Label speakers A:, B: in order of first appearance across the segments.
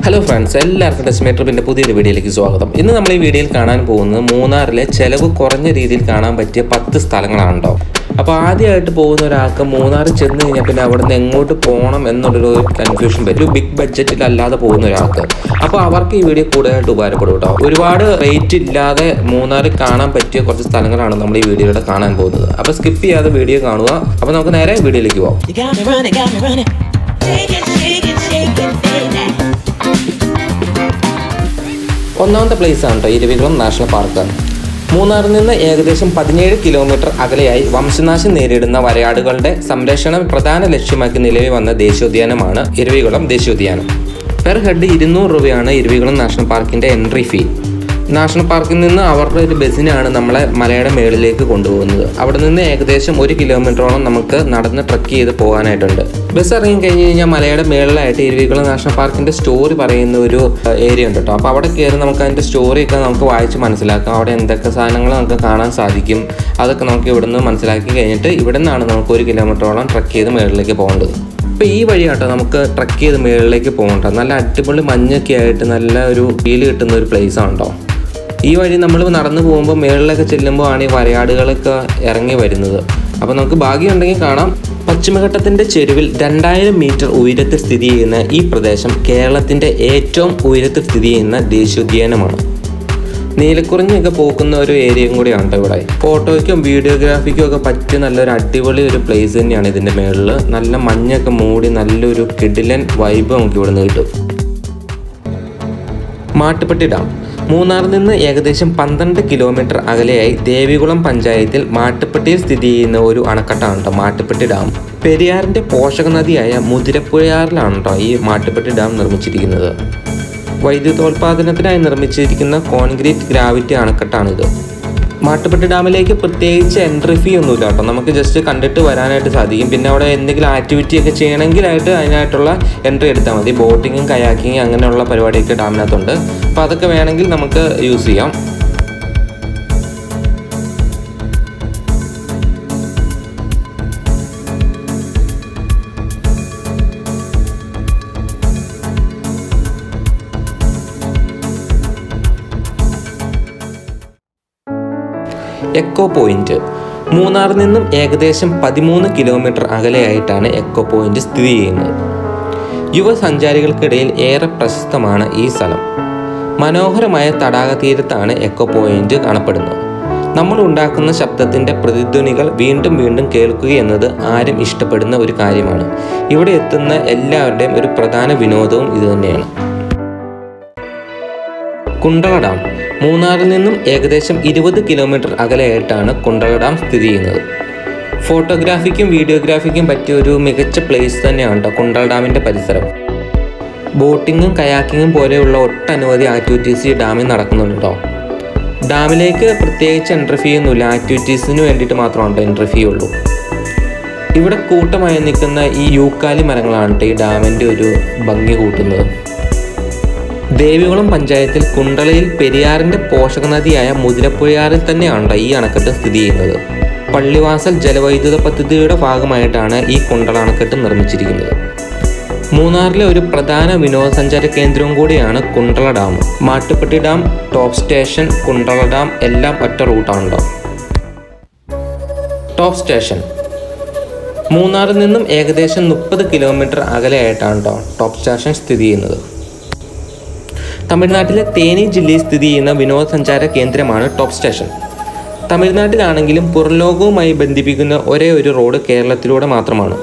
A: Hello friends എല്ലാവർക്കും test ട്രിപ്പിൻ്റെ പുതിയൊരു വീഡിയോയിലേക്ക് സ്വാഗതം ഇന്ന് നമ്മൾ ഈ വീഡിയോയിൽ കാണാൻ പോകുന്നത് മൂന്നാറിലെ ചെലവ് കുറഞ്ഞ രീതിയിൽ കാണാൻ പറ്റിയ പത്ത് സ്ഥലങ്ങളാണ് കേട്ടോ അപ്പോൾ ആദ്യമായിട്ട് പോകുന്ന ഒരാൾക്ക് മൂന്നാർ ചെന്ന് കഴിഞ്ഞാൽ പിന്നെ അവിടെ നിന്ന് എങ്ങോട്ട് പോകണം എന്നുള്ളൊരു കൺഫ്യൂഷൻ വരും ഒരു ബിഗ് ബഡ്ജറ്റിൽ അല്ലാതെ പോകുന്ന ഒരാൾക്ക് അപ്പോൾ അവർക്ക് ഈ വീഡിയോ കൂടുതലായിട്ട് ഉപകാരപ്പെടും കേട്ടോ ഒരുപാട് റേറ്റ് ഇല്ലാതെ മൂന്നാർ കാണാൻ പറ്റിയ കുറച്ച് സ്ഥലങ്ങളാണ് നമ്മൾ ഈ വീഡിയോയിലൂടെ കാണാൻ പോകുന്നത് അപ്പോൾ സ്കിപ്പ് ചെയ്യാതെ വീഡിയോ കാണുക അപ്പോൾ നമുക്ക് നേരെ വീഡിയോയിലേക്ക് പോകാം
B: You got me running, got me running. Shake it, shake it, shake it, baby.
A: ഒന്നാമത്തെ പ്ലേസ് ആണ് കേട്ടോ ഇരവികുളം നാഷണൽ പാർക്ക് മൂന്നാറിൽ നിന്ന് ഏകദേശം പതിനേഴ് കിലോമീറ്റർ അകലെയായി വംശനാശം നേരിടുന്ന വരയാടുകളുടെ സംരക്ഷണം പ്രധാന ലക്ഷ്യമാക്കി നിലവിൽ വന്ന ദേശീയോദ്യാനമാണ് ഇരവികുളം ദേശീയോദ്യാനം പെർ ഹെഡ് ഇരുന്നൂറ് രൂപയാണ് ഇരവികുളം നാഷണൽ പാർക്കിന്റെ എൻട്രി ഫീ നാഷണൽ പാർക്കിൽ നിന്ന് അവരുടെ ഒരു ബസ്സിനാണ് നമ്മളെ മലയുടെ മേളിലേക്ക് കൊണ്ടുപോകുന്നത് അവിടെ നിന്ന് ഏകദേശം ഒരു കിലോമീറ്ററോളം നമുക്ക് നടന്ന് ട്രക്ക് ചെയ്ത് പോകാനായിട്ടുണ്ട് ബസ് ഇറങ്ങി കഴിഞ്ഞ് കഴിഞ്ഞാൽ മലയുടെ മേളിലായിട്ട് ഇരവികുളം നാഷണൽ പാർക്കിന്റെ സ്റ്റോറി പറയുന്ന ഒരു ഏരിയ ഉണ്ട് കേട്ടോ അപ്പോൾ അവിടെ കയറി നമുക്ക് അതിന്റെ സ്റ്റോറിയൊക്കെ നമുക്ക് വായിച്ച് മനസ്സിലാക്കാം അവിടെ എന്തൊക്കെ സാധനങ്ങൾ നമുക്ക് കാണാൻ സാധിക്കും അതൊക്കെ നമുക്ക് ഇവിടുന്ന് മനസ്സിലാക്കി കഴിഞ്ഞിട്ട് ഇവിടെ നിന്നാണ് നമുക്ക് ഒരു കിലോമീറ്ററോളം ട്രക്ക് ചെയ്ത് മേളിലേക്ക് പോകേണ്ടത് അപ്പോൾ ഈ വഴി കേട്ടോ നമുക്ക് ട്രക്ക് ചെയ്ത് മേളിലേക്ക് പോകണ്ട നല്ല അടിപൊളി മഞ്ഞൊക്കെ ആയിട്ട് നല്ല ഒരു ഫീൽ കിട്ടുന്ന ഒരു പ്ലേസ് ആണ് കേട്ടോ ഈ വഴി നമ്മൾ നടന്നു പോകുമ്പോൾ മേളിലൊക്കെ ചെല്ലുമ്പോൾ ആണ് ഈ വരയാടുകളൊക്കെ ഇറങ്ങി വരുന്നത് അപ്പോൾ നമുക്ക് ഭാഗ്യമുണ്ടെങ്കിൽ കാണാം പശ്ചിമഘട്ടത്തിൻ്റെ ചെരുവിൽ രണ്ടായിരം മീറ്റർ ഉയരത്തിൽ സ്ഥിതി ചെയ്യുന്ന ഈ പ്രദേശം കേരളത്തിൻ്റെ ഏറ്റവും ഉയരത്തിൽ സ്ഥിതി ചെയ്യുന്ന ദേശീയോദ്യാനമാണ് നീലക്കുറിഞ്ഞൊക്കെ പോക്കുന്ന ഒരു ഏരിയയും കൂടിയാണ് കേട്ടോ ഇവിടെ ഫോട്ടോയ്ക്കും വീഡിയോഗ്രാഫിക്കും ഒക്കെ പറ്റിയ നല്ലൊരു അടിപൊളി ഒരു പ്ലേസ് തന്നെയാണ് ഇതിൻ്റെ മേളിൽ നല്ല മഞ്ഞൊക്കെ മൂടി നല്ലൊരു കിഡിലൻ വൈബ് നമുക്ക് ഇവിടെ നിന്ന് കിട്ടും മാട്ടുപ്പെട്ടി ഡാം മൂന്നാറിൽ നിന്ന് ഏകദേശം പന്ത്രണ്ട് കിലോമീറ്റർ അകലെയായി ദേവികുളം പഞ്ചായത്തിൽ മാട്ടുപ്പെട്ടിയിൽ സ്ഥിതി ചെയ്യുന്ന ഒരു അണക്കെട്ടാണ് കേട്ടോ മാട്ടുപ്പെട്ടി ഡാം പെരിയാറിന്റെ പോഷക നദിയായ മുതിരപ്പുഴയാറിലാണ് കേട്ടോ ഈ മാട്ടുപ്പെട്ടി ഡാം നിർമ്മിച്ചിരിക്കുന്നത് വൈദ്യുതോൽപാദനത്തിനായി നിർമ്മിച്ചിരിക്കുന്ന കോൺക്രീറ്റ് ഗ്രാവിറ്റി അണക്കെട്ടാണിത് മാട്ടുപ്പെട്ടി ഡാമിലേക്ക് പ്രത്യേകിച്ച് എൻട്രി ഫീ ഒന്നുമില്ല കേട്ടോ നമുക്ക് ജസ്റ്റ് കണ്ടിട്ട് വരാനായിട്ട് സാധിക്കും പിന്നെ അവിടെ എന്തെങ്കിലും ആക്ടിവിറ്റി ഒക്കെ ചെയ്യണമെങ്കിലായിട്ട് അതിനായിട്ടുള്ള എൻട്രി എടുത്താൽ മതി ബോട്ടിങ്ങും കയാക്കിങ്ങും അങ്ങനെയുള്ള പരിപാടിയൊക്കെ ഡാമിനകത്തുണ്ട് അപ്പോൾ അതൊക്കെ വേണമെങ്കിൽ നമുക്ക് യൂസ് ചെയ്യാം എക്കോ പോയിന്റ് മൂന്നാറിൽ നിന്നും ഏകദേശം പതിമൂന്ന് കിലോമീറ്റർ അകലെയായിട്ടാണ് എക്കോ പോയിന്റ് സ്ഥിതി ചെയ്യുന്നത് യുവസഞ്ചാരികൾക്കിടയിൽ ഏറെ പ്രശസ്തമാണ് ഈ സ്ഥലം മനോഹരമായ തടാക തീരത്താണ് എക്കോ പോയിന്റ് കാണപ്പെടുന്നത് നമ്മൾ ഉണ്ടാക്കുന്ന ശബ്ദത്തിൻ്റെ പ്രതിധ്വനികൾ വീണ്ടും വീണ്ടും കേൾക്കുക എന്നത് ആരും ഇഷ്ടപ്പെടുന്ന ഒരു കാര്യമാണ് ഇവിടെ എത്തുന്ന എല്ലാവരുടെയും ഒരു പ്രധാന വിനോദവും ഇതുതന്നെയാണ് കുണ്ടള ഡാം മൂന്നാറിൽ നിന്നും ഏകദേശം ഇരുപത് കിലോമീറ്റർ അകലെയായിട്ടാണ് കുണ്ടള ഡാം സ്ഥിതി ചെയ്യുന്നത് ഫോട്ടോഗ്രാഫിക്കും വീഡിയോഗ്രാഫിക്കും പറ്റിയ ഒരു മികച്ച പ്ലേസ് തന്നെയാണ് കേട്ടോ കുണ്ടള ഡാമിൻ്റെ പരിസരം ബോട്ടിങ്ങും കയാക്കിങ്ങും പോലെയുള്ള ഒട്ടനവധി ആക്ടിവിറ്റീസ് ഈ ഡാമിൽ നടക്കുന്നുണ്ട് കേട്ടോ ഡാമിലേക്ക് പ്രത്യേകിച്ച് എൻട്രി ഫീ ഒന്നുമില്ല ആക്ടിവിറ്റീസിന് വേണ്ടിയിട്ട് മാത്രമാണ് എൻട്രി ഫീ ഉള്ളൂ ഇവിടെ കൂട്ടമായി നിൽക്കുന്ന ഈ യൂക്കാലി മരങ്ങളാണ് ട്ടോ ഈ ഡാമിൻ്റെ ഒരു ഭംഗി കൂട്ടുന്നത് ദേവികുളം പഞ്ചായത്തിൽ കുണ്ടളയിൽ പെരിയാറിന്റെ പോഷക നദിയായ മുതിരപ്പുഴയാറിൽ തന്നെയാണ് ഈ അണക്കെട്ട് സ്ഥിതി ചെയ്യുന്നത് പള്ളിവാസൽ ജലവൈദ്യുത പദ്ധതിയുടെ ഭാഗമായിട്ടാണ് ഈ കുണ്ടള അണക്കെട്ട് നിർമ്മിച്ചിരിക്കുന്നത് മൂന്നാറിലെ ഒരു പ്രധാന വിനോദസഞ്ചാര കേന്ദ്രവും കൂടിയാണ് Kundala dam Mattupetty dam top station Kundala dam എല്ലാം ഒറ്റ റൂട്ടാണ് ട്ടോ. ടോപ്പ് സ്റ്റേഷൻ മൂന്നാറിൽ നിന്നും ഏകദേശം മുപ്പത് കിലോമീറ്റർ അകലെയായിട്ടാണ് ട്ടോ ടോപ്പ് സ്റ്റേഷൻ സ്ഥിതി ചെയ്യുന്നത് തമിഴ്നാട്ടിലെ തേനി ജില്ലയിൽ സ്ഥിതി ചെയ്യുന്ന വിനോദസഞ്ചാര കേന്ദ്രമാണ് ടോപ്പ് സ്റ്റേഷൻ തമിഴ്നാട്ടിലാണെങ്കിലും പുറംലോകവുമായി ബന്ധിപ്പിക്കുന്ന ഒരേ ഒരു റോഡ് കേരളത്തിലൂടെ മാത്രമാണ്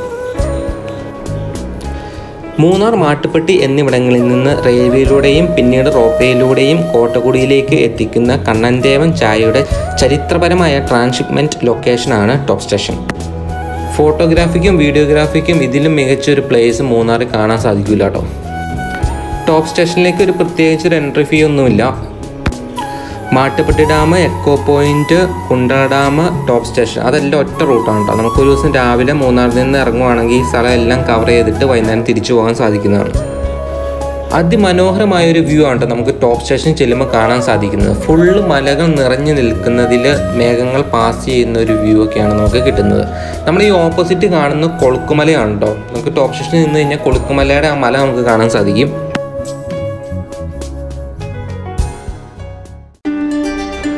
A: മൂന്നാർ മാട്ടുപ്പെട്ടി എന്നിവിടങ്ങളിൽ നിന്ന് റെയിൽവേയിലൂടെയും പിന്നീട് റോപ്പേയിലൂടെയും കോട്ടക്കുടിയിലേക്ക് എത്തിക്കുന്ന കണ്ണൻദേവൻ ചായയുടെ ചരിത്രപരമായ ട്രാൻസ്ഷിപ്മെൻറ്റ് ലൊക്കേഷനാണ് ടോപ്പ് സ്റ്റേഷൻ ഫോട്ടോഗ്രാഫിക്കും വീഡിയോഗ്രാഫിക്കും ഇതിലും മികച്ചൊരു പ്ലേസ് മൂന്നാറിൽ കാണാൻ സാധിക്കില്ല കേട്ടോ ടോപ്പ് സ്റ്റേഷനിലേക്ക് ഒരു പ്രത്യേകിച്ച് ഒരു എൻട്രി ഫീ ഒന്നുമില്ല Mattupetty dam echo point Kundala dam top station അതെല്ലാം ഒറ്റ റൂട്ടാണ് കേട്ടോ നമുക്ക് ഒരു ദിവസം രാവിലെ മൂന്നാറിൽ നിന്ന് ഇറങ്ങുവാണെങ്കിൽ ഈ സ്ഥലം എല്ലാം കവർ ചെയ്തിട്ട് വൈകുന്നേരം തിരിച്ചു പോകാൻ സാധിക്കുന്നതാണ് അതിമനോഹരമായ ഒരു വ്യൂ ആണ് ട്ടോ നമുക്ക് ടോപ്പ് സ്റ്റേഷൻ ചെല്ലുമ്പോൾ കാണാൻ സാധിക്കുന്നത് ഫുള്ള് മലകൾ നിറഞ്ഞു നിൽക്കുന്നതിൽ മേഘങ്ങൾ പാസ് ചെയ്യുന്ന ഒരു വ്യൂ ഒക്കെയാണ് നമുക്ക് കിട്ടുന്നത് നമ്മൾ ഈ ഓപ്പോസിറ്റ് കാണുന്ന കൊളുക്കുമലയാണ് കേട്ടോ നമുക്ക് ടോപ്പ് സ്റ്റേഷനിൽ നിന്ന് കഴിഞ്ഞാൽ കൊളുക്കുമലയുടെ ആ മല നമുക്ക് കാണാൻ സാധിക്കും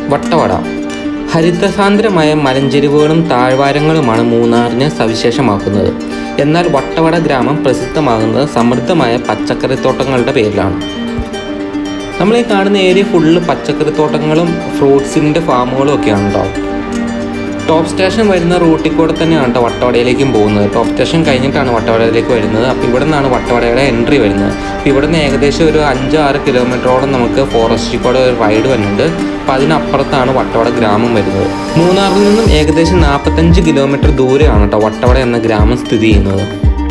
A: വട്ടവട ഹരിതസാന്ദ്രമായ മലഞ്ചെരിവുകളും താഴ്വാരങ്ങളുമാണ് മൂന്നാറിനെ സവിശേഷമാക്കുന്നത് എന്നാൽ വട്ടവട ഗ്രാമം പ്രസിദ്ധമാകുന്നത് സമൃദ്ധമായ പച്ചക്കറിത്തോട്ടങ്ങളുടെ പേരിലാണ് നമ്മൾ ഈ കാണുന്ന ഏരിയ ഫുള്ള് പച്ചക്കറിത്തോട്ടങ്ങളും ഫ്രൂട്ട്സിൻ്റെ ഫാമുകളും ഒക്കെയാണ് ഉണ്ടാവും ടോപ്പ് സ്റ്റേഷൻ വരുന്ന റൂട്ടിൽ കൂടെ തന്നെയാണ് കേട്ടോ വട്ടവടയിലേക്കും പോകുന്നത് ടോപ്പ് സ്റ്റേഷൻ കഴിഞ്ഞിട്ടാണ് വട്ടവടയിലേക്ക് വരുന്നത് അപ്പോൾ ഇവിടെ നിന്നാണ് വട്ടവടയുടെ എൻട്രി വരുന്നത് അപ്പോൾ ഇവിടെ നിന്ന് ഏകദേശം ഒരു അഞ്ച് ആറ് കിലോമീറ്ററോളം നമുക്ക് ഫോറസ്റ്റിൽ കൂടെ ഒരു റൈഡ് വരുന്നുണ്ട് അപ്പോൾ അതിനപ്പുറത്താണ് വട്ടവട ഗ്രാമം വരുന്നത് മൂന്നാറിൽ നിന്നും ഏകദേശം നാൽപ്പത്തഞ്ച് കിലോമീറ്റർ ദൂരെയാണ് കേട്ടോ വട്ടവട എന്ന ഗ്രാമം സ്ഥിതി ചെയ്യുന്നത്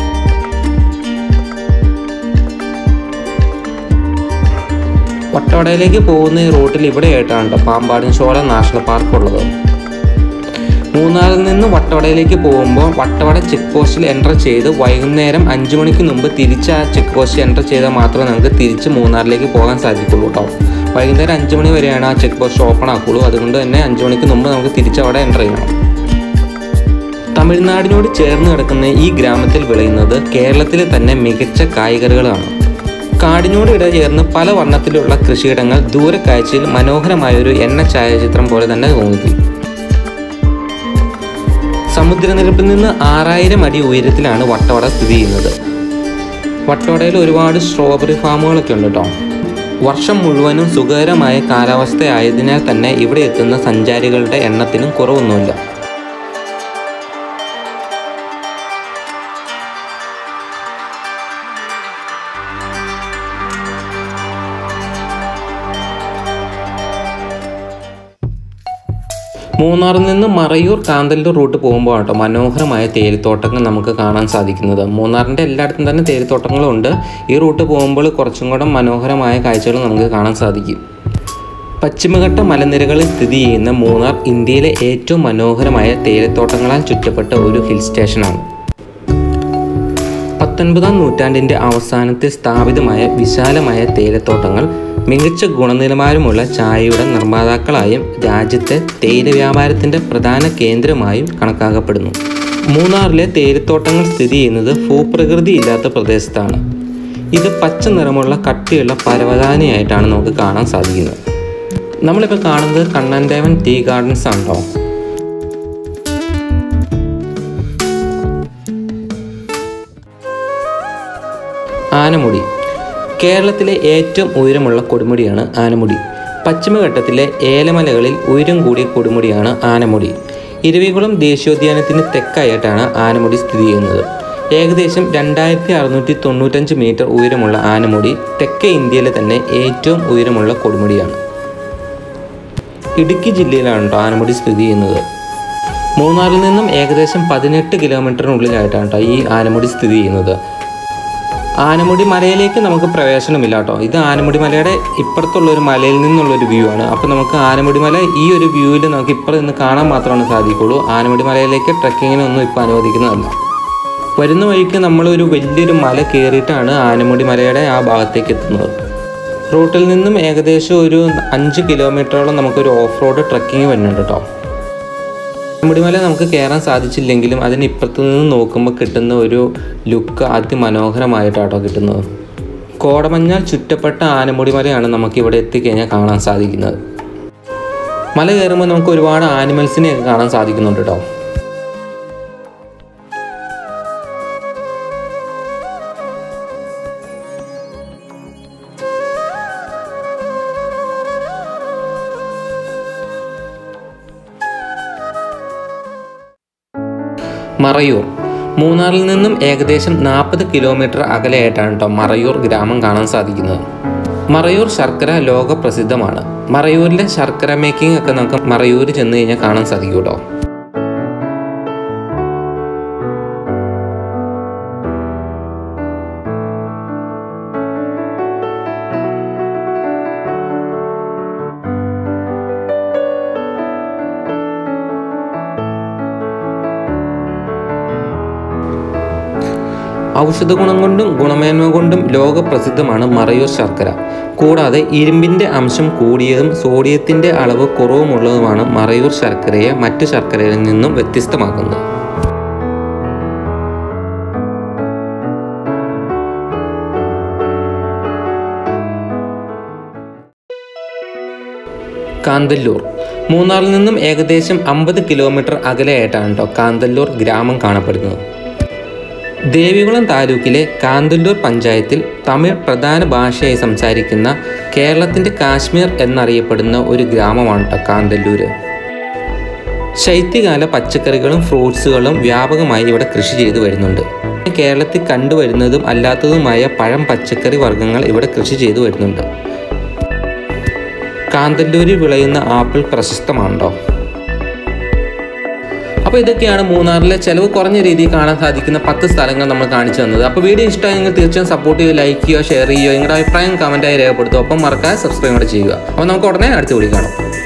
A: വട്ടവടയിലേക്ക് പോകുന്ന ഈ റൂട്ടിൽ ഇവിടെയായിട്ടാണ് കേട്ടോ പാമ്പാടിൻ ഷോള നാഷണൽ പാർക്ക് ഉള്ളത് മൂന്നാറിൽ നിന്ന് വട്ടവടയിലേക്ക് പോകുമ്പോൾ വട്ടവട ചെക്ക് പോസ്റ്റിൽ എൻ്റർ ചെയ്ത് വൈകുന്നേരം അഞ്ച് മണിക്ക് മുമ്പ് തിരിച്ച് ആ ചെക്ക് പോസ്റ്റ് എൻ്റർ ചെയ്താൽ മാത്രമേ നമുക്ക് തിരിച്ച് മൂന്നാറിലേക്ക് പോകാൻ സാധിക്കുള്ളൂ കേട്ടോ വൈകുന്നേരം അഞ്ച് മണി വരെയാണ് ആ ചെക്ക് പോസ്റ്റ് ഓപ്പൺ ആക്കുള്ളൂ അതുകൊണ്ട് തന്നെ അഞ്ച് മണിക്ക് മുമ്പ് നമുക്ക് തിരിച്ച് അവിടെ എൻ്റർ ചെയ്യണം തമിഴ്നാടിനോട് ചേർന്ന് കിടക്കുന്ന ഈ ഗ്രാമത്തിൽ വിളയുന്നത് കേരളത്തിലെ തന്നെ മികച്ച കായ്കറികളാണ് കാടിനോട് ഇട ചേർന്ന് പല വർണ്ണത്തിലുള്ള കൃഷിയിടങ്ങൾ ദൂരക്കാഴ്ചയിൽ മനോഹരമായൊരു എണ്ണ ഛായാചിത്രം പോലെ തന്നെ തോന്നി സമുദ്രനിരപ്പിൽ നിന്ന് ആറായിരം അടി ഉയരത്തിലാണ് വട്ടവട സ്ഥിതി ചെയ്യുന്നത് വട്ടവടയിൽ ഒരുപാട് സ്ട്രോബെറി ഫാമുകളൊക്കെ ഉണ്ട് കേട്ടോ വർഷം മുഴുവനും സുഖകരമായ കാലാവസ്ഥയായതിനാൽ തന്നെ ഇവിടെ എത്തുന്ന സഞ്ചാരികളുടെ എണ്ണത്തിനും കുറവൊന്നുമില്ല മൂന്നാറിൽ നിന്ന് മറയൂർ കാന്തല്ലൂർ റൂട്ട് പോകുമ്പോൾ കേട്ടോ മനോഹരമായ തേയിലത്തോട്ടങ്ങൾ നമുക്ക് കാണാൻ സാധിക്കുന്നത് മൂന്നാറിൻ്റെ എല്ലായിടത്തും തന്നെ തേയിലത്തോട്ടങ്ങളും ഉണ്ട് ഈ റൂട്ട് പോകുമ്പോൾ കുറച്ചും കൂടെ മനോഹരമായ കാഴ്ചകൾ നമുക്ക് കാണാൻ സാധിക്കും പശ്ചിമഘട്ട മലനിരകളിൽ സ്ഥിതി ചെയ്യുന്ന മൂന്നാർ ഇന്ത്യയിലെ ഏറ്റവും മനോഹരമായ തേയിലത്തോട്ടങ്ങളാൽ ചുറ്റപ്പെട്ട ഒരു ഹിൽ സ്റ്റേഷനാണ് പത്തൊൻപതാം നൂറ്റാണ്ടിൻ്റെ അവസാനത്തിൽ സ്ഥാപിതമായ വിശാലമായ തേയിലത്തോട്ടങ്ങൾ മികച്ച ഗുണനിലവാരമുള്ള ചായയുടെ നിർമ്മാതാക്കളായും രാജ്യത്തെ തേയില വ്യാപാരത്തിൻ്റെ പ്രധാന കേന്ദ്രമായും കണക്കാക്കപ്പെടുന്നു മൂന്നാറിലെ തേയിലത്തോട്ടങ്ങൾ സ്ഥിതി ചെയ്യുന്നത് ഭൂപ്രകൃതി ഇല്ലാത്ത പ്രദേശത്താണ് ഇത് പച്ച നിറമുള്ള കട്ടിയുള്ള പരവതാനിയായിട്ടാണ് നമുക്ക് കാണാൻ സാധിക്കുന്നത് നമ്മളിപ്പോൾ കാണുന്നത് കണ്ണൻദേവൻ ടീ ഗാർഡൻസ് ആണല്ലോ ആനമുടി കേരളത്തിലെ ഏറ്റവും ഉയരമുള്ള കൊടുമുടിയാണ് ആനമുടി പശ്ചിമഘട്ടത്തിലെ ഏലമലകളിൽ ഉയരം കൂടിയ കൊടുമുടിയാണ് ആനമുടി ഇരവികുളം ദേശീയോദ്യാനത്തിന് തെക്കായിട്ടാണ് ആനമുടി സ്ഥിതി ചെയ്യുന്നത് ഏകദേശം രണ്ടായിരത്തി അറുന്നൂറ്റി തൊണ്ണൂറ്റഞ്ച് മീറ്റർ ഉയരമുള്ള ആനമുടി തെക്കേ ഇന്ത്യയിലെ തന്നെ ഏറ്റവും ഉയരമുള്ള കൊടുമുടിയാണ് ഇടുക്കി ജില്ലയിലാണ് കേട്ടോ ആനമുടി സ്ഥിതി ചെയ്യുന്നത് മൂന്നാറിൽ നിന്നും ഏകദേശം പതിനെട്ട് കിലോമീറ്ററിനുള്ളിലായിട്ടാണ് കേട്ടോ ഈ ആനമുടി സ്ഥിതി ചെയ്യുന്നത് ആനമുടി മലയിലേക്ക് നമുക്ക് പ്രവേശനമില്ല കേട്ടോ ഇത് ആനമുടി മലയുടെ ഇപ്പുറത്തുള്ള ഒരു മലയിൽ നിന്നുള്ള ഒരു വ്യൂ ആണ് അപ്പോൾ നമുക്ക് ആനമുടി മല ഈ ഒരു വ്യൂവിൽ നമുക്ക് ഇപ്പുറത്ത് നിന്ന് കാണാൻ മാത്രമാണ് സാധിക്കുള്ളൂ ആനമുടി മലയിലേക്ക് ട്രക്കിങ്ങിനൊന്നും ഇപ്പോൾ അനുവദിക്കുന്നതല്ല വരുന്ന വഴിക്ക് നമ്മളൊരു വലിയൊരു മല കയറിയിട്ടാണ് ആനമുടി മലയുടെ ആ ഭാഗത്തേക്ക് എത്തുന്നത് റൂട്ടിൽ നിന്നും ഏകദേശം ഒരു അഞ്ച് കിലോമീറ്ററോളം നമുക്കൊരു ഓഫ് റോഡ് ട്രക്കിംഗ് വരുന്നുണ്ട് കേട്ടോ ആനമുടിമല നമുക്ക് കയറാൻ സാധിച്ചില്ലെങ്കിലും അതിന് ഇപ്പുറത്തു നിന്ന് നോക്കുമ്പോൾ കിട്ടുന്ന ഒരു ലുക്ക് അതിമനോഹരമായിട്ടാട്ടോ കിട്ടുന്നത് കോടമഞ്ഞാൽ ചുറ്റപ്പെട്ട ആനമുടിമലയാണ് നമുക്ക് ഇവിടെ എത്തിക്കഴിഞ്ഞാൽ കാണാൻ സാധിക്കുന്നത് മല കയറുമ്പോൾ നമുക്ക് ഒരുപാട് ആനിമൽസിനെയൊക്കെ കാണാൻ സാധിക്കുന്നുണ്ട് കേട്ടോ മറയൂർ മൂന്നാറിൽ നിന്നും ഏകദേശം നാൽപ്പത് കിലോമീറ്റർ അകലെയായിട്ടാണ് കേട്ടോ മറയൂർ ഗ്രാമം കാണാൻ സാധിക്കുന്നത് മറയൂർ ശർക്കര ലോക പ്രസിദ്ധമാണ് മറയൂരിലെ ശർക്കര മേക്കിംഗ് ഒക്കെ നമുക്ക് മറയൂർ ചെന്ന് കഴിഞ്ഞാൽ കാണാൻ സാധിക്കും കേട്ടോ ഔഷധ ഗുണം കൊണ്ടും ഗുണമേന്മ കൊണ്ടും ലോകപ്രസിദ്ധമാണ് മറയൂർ ശർക്കര കൂടാതെ ഇരുമ്പിൻ്റെ അംശം കൂടിയതും സോഡിയത്തിൻ്റെ അളവ് കുറവുമുള്ളതുമാണ് മറയൂർ ശർക്കരയെ മറ്റു ശർക്കരയിൽ നിന്നും വ്യത്യസ്തമാക്കുന്നത് കാന്തല്ലൂർ മൂന്നാറിൽ നിന്നും ഏകദേശം അമ്പത് കിലോമീറ്റർ അകലെയായിട്ടാണ് കേട്ടോ കാന്തല്ലൂർ ഗ്രാമം കാണപ്പെടുന്നത് ദേവികുളം താലൂക്കിലെ കാന്തല്ലൂർ പഞ്ചായത്തിൽ തമിഴ് പ്രധാന ഭാഷയായി സംസാരിക്കുന്ന കേരളത്തിൻ്റെ കാശ്മീർ എന്നറിയപ്പെടുന്ന ഒരു ഗ്രാമമാണ് കേട്ടോ കാന്തല്ലൂർ ശൈത്യകാല പച്ചക്കറികളും ഫ്രൂട്ട്സുകളും വ്യാപകമായി ഇവിടെ കൃഷി ചെയ്തു വരുന്നുണ്ട് കേരളത്തിൽ കണ്ടുവരുന്നതും അല്ലാത്തതുമായ പഴം പച്ചക്കറി വർഗ്ഗങ്ങൾ ഇവിടെ കൃഷി ചെയ്തു വരുന്നുണ്ട് കാന്തല്ലൂരിൽ വിളയുന്ന ആപ്പിൾ പ്രശസ്തമാണോ അപ്പോൾ ഇതൊക്കെയാണ് മൂന്നാറിലെ ചിലവ് കുറഞ്ഞ രീതിയിൽ കാണാൻ സാധിക്കുന്ന പത്ത് സ്ഥലങ്ങൾ നമ്മൾ കാണിച്ചു തന്നത് അപ്പോൾ വീഡിയോ ഇഷ്ടമായെങ്കിൽ തീർച്ചയായും സപ്പോർട്ട് ചെയ്യുക ലൈക്ക് ചെയ്യുക ഷെയർ ചെയ്യുക നിങ്ങളുടെ അഭിപ്രായം കമൻറ്റായി രേഖപ്പെടുത്തുക ഒപ്പം മറക്കാതെ സബ്സ്ക്രൈബ് കൂടെ ചെയ്യുക അപ്പോൾ നമുക്ക് ഉടനെ അടുത്ത വീഡിയോ കാണാം